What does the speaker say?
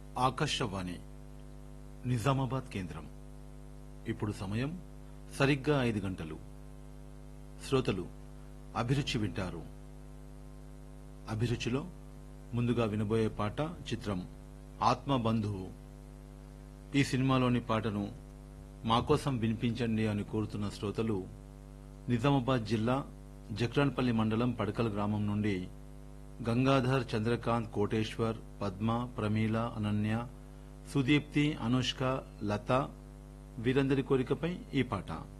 ఆకాశవాణి నిజామాబాద్ కేంద్రం ఇప్పుడు సమయం సరిగ్గా ఐదు గంటలు శ్రోతలు అభిరుచి వింటారు అభిరుచిలో ముందుగా వినబోయే పాట చిత్రం ఆత్మ బంధువు ఈ సినిమాలోని పాటను మాకోసం వినిపించండి అని కోరుతున్న శ్రోతలు నిజామాబాద్ జిల్లా జక్రాన్పల్లి మండలం పడకల గ్రామం నుండి గంగాధర్ చంద్రకాంత్ కోటేశ్వర్ పద్మ ప్రమీల అనన్య సుదీప్తి అనుష్క లత వీరందరి కోరికపై ఈ పాట